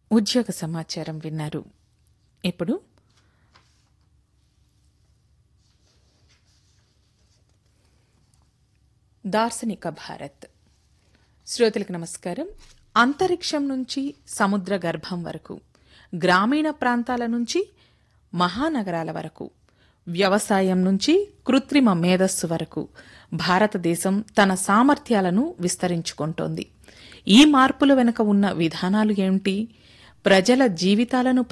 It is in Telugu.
ఉద్యోగ సమాచారం విన్నారు ఇప్పుడు దార్శనిక భారత్ శ్రోతలకు నమస్కారం అంతరిక్షం నుంచి సముద్ర గర్భం వరకు గ్రామీణ ప్రాంతాల నుంచి మహానగరాల వరకు వ్యవసాయం నుంచి కృత్రిమ మేధస్సు వరకు భారతదేశం తన సామర్థ్యాలను విస్తరించుకుంటోంది ఈ మార్పుల వెనుక ఉన్న విధానాలు ఏమిటి ప్రజల జీవితాలను